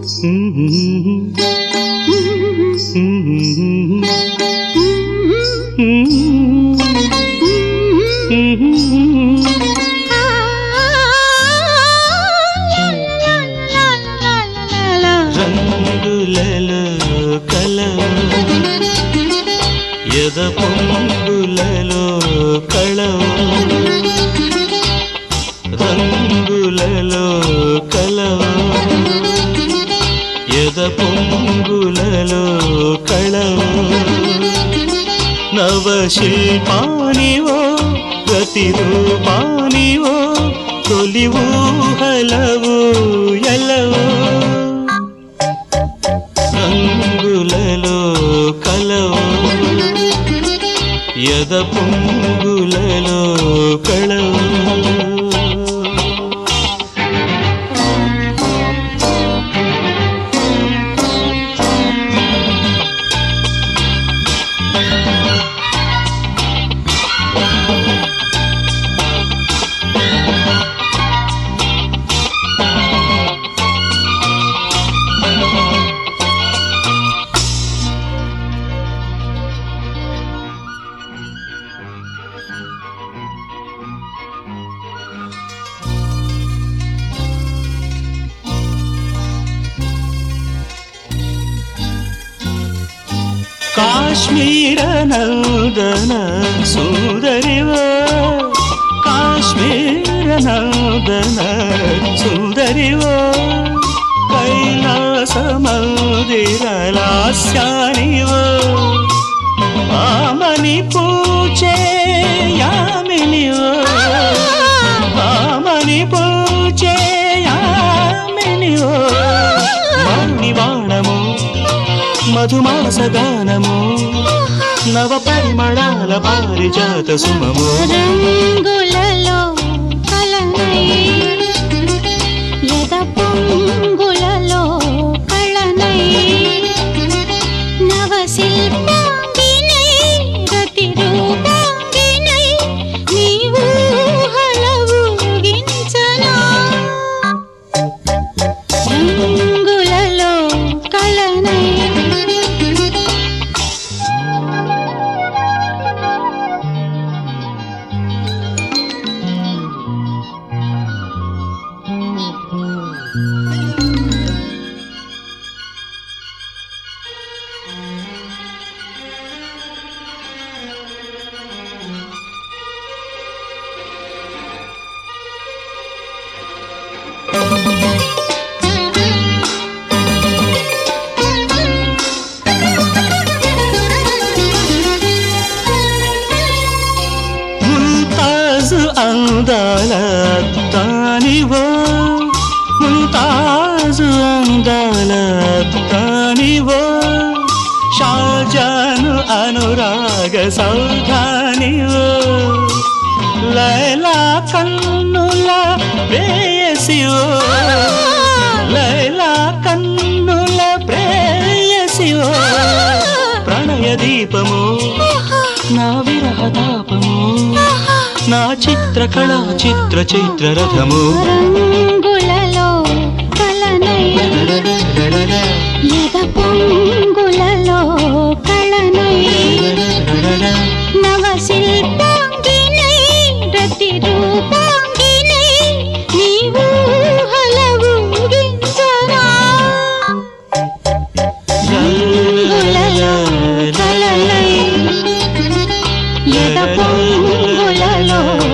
రంగులలో కలవు ఎద పొంగులలో కళవు రంగులలో కలవు ఎద పొంగులలో కళవు నవశిల్పానివో ప్రతిరూపానివో తొలి ఊహలవు ఎలవు రంగులలో కలవు ఎద పొంగులలో కళవు ಕಾಶ್ಮೀರ ನಂದನ ಸುಂದರಿವ ಕಾಶ್ಮೀರ ನಂದನ ಸುಂದರಿವ ಕೈಲಾಸ ಮಂದಿರ ಲಾಸ್ಯಾನಿವ ಆಮನಿ ಪೂಜೆ ಯಾಮಿನಿವ ಆಮನಿ ಪೂಜೆ యామినివ మణివాణము మధుమాసగానము నవ పరిమళాల పారిజాత సుమము రంగులలో కలనై ఎద పొంగులలో కళనై నవశిల్పాంగినై రతి రూపాంగినై నీవు హలవుగించనా రంగులలో కళనై ముంతాజు అందాల తానివో ముంతాజు అందాల తానివో షాజాను అనురాగ సౌధానివో లైలా కన్నుల ప్రేయసివో లైలా కన్నుల ప్రేయసివో ప్రణయ దీపము నా విరహ తాపము నా చిత్రకళా చిత్ర చైత్ర రథము రంగులలో కలనై ఎద పొంగులలో కళనై నవశిల్పాంగినై రతి రూపాంగినై నీవు హలవు గించనా రంగులలో కలనై ఎద పొంగులలో